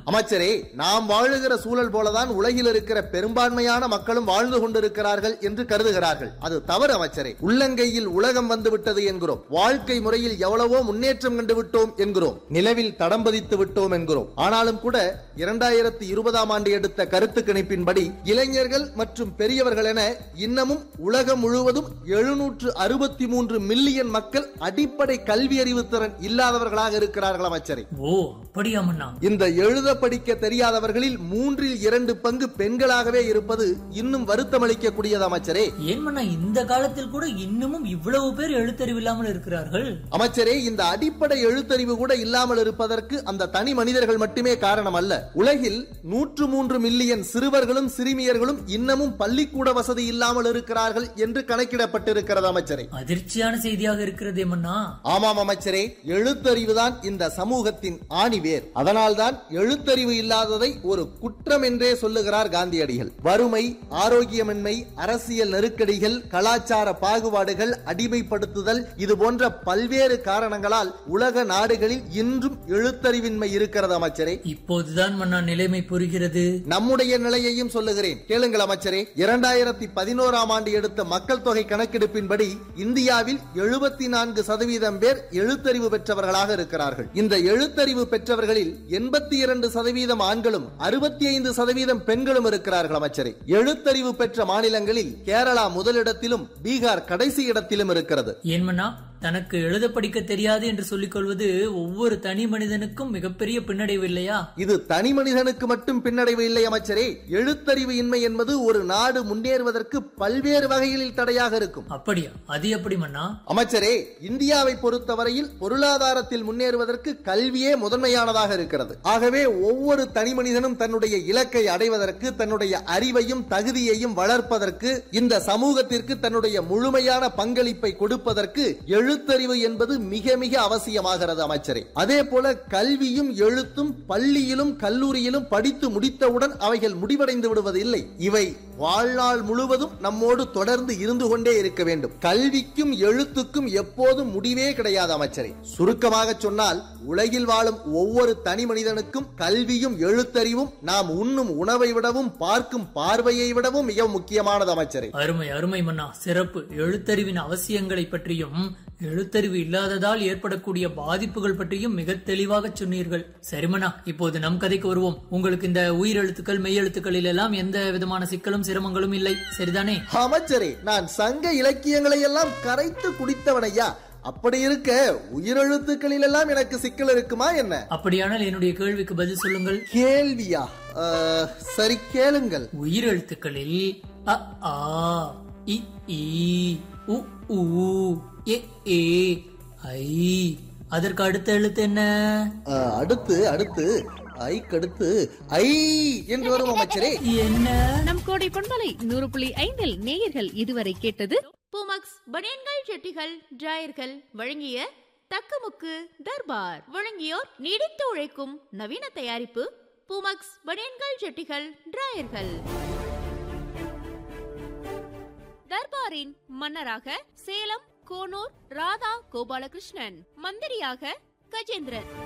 அமைச்சரே நாம் வாழுகிற சூழல் போலதான் உலகில் இருக்கிற பெரும்பான்மையான மக்களும் வாழ்ந்து கொண்டிருக்கிறார்கள் என்று கருதுகிறார்கள் அது தவறு அமைச்சரே உள்ளங்கையில் உலகம் வந்து விட்டது என்கிறோம் வாழ்க்கை முறையில் எவ்வளவோ முன்னேற்றம் கண்டு விட்டோம் என்கிறோம் நிலவில் தடம் பதித்து விட்டோம் என்கிறோம் ஆனாலும் கூட இரண்டாயிரத்தி இருபதாம் ஆண்டு எடுத்த கருத்து கணிப்பின்படி இளைஞர்கள் மற்றும் பெரியவர்கள் என இன்னமும் உலகம் முழுவதும் எழுநூற்று அறுபத்தி மூன்று மில்லியன் மக்கள் அடிப்படை கல்வி அறிவு திறன் இல்லாதவர்களாக இருக்கிறார்கள் அமைச்சரே ஓ அப்படியா மன்னா இந்த எழுத படிக்க தெரியாதவர்களில் மூன்றில் இரண்டு பங்கு பெண்களாகவே இருப்பது இன்னும் வருத்தமளிக்கக்கூடியது அமைச்சரே ஏன் மன்னா இந்த காலத்தில் கூட இன்னமும் இவ்வளவு பேர் எழுத்தறிவில்லாமல் இருக்கிறார்கள் அமைச்சரே இந்த அடிப்படை எழுத்தறிவு கூட இல்லாமல் இருப்பதற்கு அந்த தனி மனிதர்கள் மட்டுமே காரணம் அல்ல உலகில் நூற்று மூன்று மில்லியன் சிறுவர்களும் சிறுமியர்களும் இன்னமும் பள்ளிக்கூட வசதி இல்லாமல் இருக்கிறார்கள் என்று கணக்கிடப்பட்டிருக்கிறது அமைச்சரே அதிர்ச்சியான செய்தியாக இருக்கிறதே மன்னா ஆமாம் அமைச்சரே எழுத்தறிவுதான் இந்த சமூகத்தின் ஆணிவேர் அதனால்தான் எழுத்தறிவு இல்லாததை ஒரு குற்றம் என்றே சொல்லுகிறார் காந்தியடிகள் வறுமை ஆரோக்கியமின்மை அரசியல் நெருக்கடிகள் கலாச்சார பாகுபாடுகள் அடிமைப்படுத்துதல் இது போன்ற பல்வேறு காரணங்களால் உலக நாடுகளில் இன்றும் எழுத்தறிவின்மை இருக்கிறது அமைச்சரே இப்போதுதான் மன்னா நிலைமை புரிகிறது நம்முடைய நிலையையும் சொல்லுகிறேன் கேளுங்கள் அமைச்சரே இரண்டாயிரத்தி பதினோராம் ஆண்டு எடுத்த மக்கள் தொகை கணக்கெடுப்பின்படி இந்தியாவில் எழுபத்தி நான்கு சதவீதம் பேர் எழுத்தறிவு பெற்றவர்களாக இருக்கிறார்கள் இந்த எழுத்தறிவு பெற்றவர்களில் எண்பத்தி இரண்டு சதவீதம் ஆண்களும் அறுபத்தி ஐந்து சதவீதம் பெண்களும் இருக்கிறார்கள் அமைச்சரே எழுத்தறிவு பெற்ற மாநிலங்களில் கேரளா முதலிடத்திலும் பீகார் கடைசி இடத்திலும் இருக்கிறது ஏன் மன்னா தனக்கு எழுத படிக்க தெரியாது என்று சொல்லிக் கொள்வது ஒவ்வொரு தனி மனிதனுக்கும் மிகப்பெரிய பின்னடைவு இல்லையா இது தனி மனிதனுக்கு மட்டும் பின்னடைவு இல்லை அமைச்சரே எழுத்தறிவு இன்மை என்பது ஒரு நாடு முன்னேறுவதற்கு பல்வேறு வகைகளில் தடையாக இருக்கும் அப்படியா அது எப்படி மன்னா அமைச்சரே இந்தியாவை பொறுத்தவரையில் பொருளாதாரத்தில் முன்னேறுவதற்கு கல்வியே முதன்மையானதாக இருக்கிறது ஆகவே ஒவ்வொரு தனி மனிதனும் தன்னுடைய இலக்கை அடைவதற்கு தன்னுடைய அறிவையும் தகுதியையும் வளர்ப்பதற்கு இந்த சமூகத்திற்கு தன்னுடைய முழுமையான பங்களிப்பை கொடுப்பதற்கு எழுத்தறிவு என்பது மிக மிக அவசியமாகிறது அமைச்சரே அதே போல கல்வியும் எழுத்தும் பள்ளியிலும் கல்லூரியிலும் படித்து முடித்தவுடன் அவைகள் முடிவடைந்து விடுவது இல்லை இவை வாழ்நாள் முழுவதும் நம்மோடு தொடர்ந்து இருந்து கொண்டே இருக்க வேண்டும் கல்விக்கும் எழுத்துக்கும் எப்போதும் முடிவே கிடையாது அமைச்சரே சுருக்கமாக சொன்னால் உலகில் வாழும் ஒவ்வொரு தனி மனிதனுக்கும் கல்வியும் எழுத்தறிவும் நாம் உண்ணும் உணவை விடவும் பார்க்கும் பார்வையை விடவும் மிக முக்கியமானது அமைச்சரே அருமை அருமை மன்னா சிறப்பு எழுத்தறிவின் அவசியங்களை பற்றியும் எழுத்தறிவு இல்லாததால் ஏற்படக்கூடிய பாதிப்புகள் பற்றியும் மிக தெளிவாக சொன்னீர்கள் சரி மன்னா இப்போது நம் கதைக்கு வருவோம் உங்களுக்கு இந்த உயிரெழுத்துக்கள் மெய்யெழுத்துக்களில் எல்லாம் எந்த விதமான சிக்கலும் சிரமங்களும் இல்லை சரிதானே அமைச்சரே நான் சங்க இலக்கியங்களை எல்லாம் கரைத்து குடித்தவனையா அப்படி இருக்க உயிரெழுத்துக்களில் எல்லாம் எனக்கு சிக்கல் இருக்குமா என்ன அப்படியானால் என்னுடைய கேள்விக்கு பதில் சொல்லுங்கள் கேள்வியா அஹ், சரி கேளுங்கள் உயிரெழுத்துக்களில் அ ஆ இ ஈ உ ஊ எ ஏ ஐ அதற்கு அடுத்த எழுத்து என்ன அஹ், அடுத்து அடுத்து ஐக்கடுத்து ஐ என்று வரும் அமைச்சரே என்ன நம் கோடை பண்பலை நூறு புள்ளி ஐந்தில் நேயர்கள் இதுவரை கேட்டது பூமக்ஸ் பனியன்கள் ஜெட்டிகள் டிராயர்கள் வழங்கிய தக்கமுக்கு தர்பார் வழங்கியோர் நீடித்து உழைக்கும் நவீன தயாரிப்பு பூமக்ஸ் பனியன்கள் ஜெட்டிகள் டிராயர்கள் தர்பாரின் மன்னராக சேலம் கோனூர் ராதா கோபாலகிருஷ்ணன் மந்திரியாக கஜேந்திரன்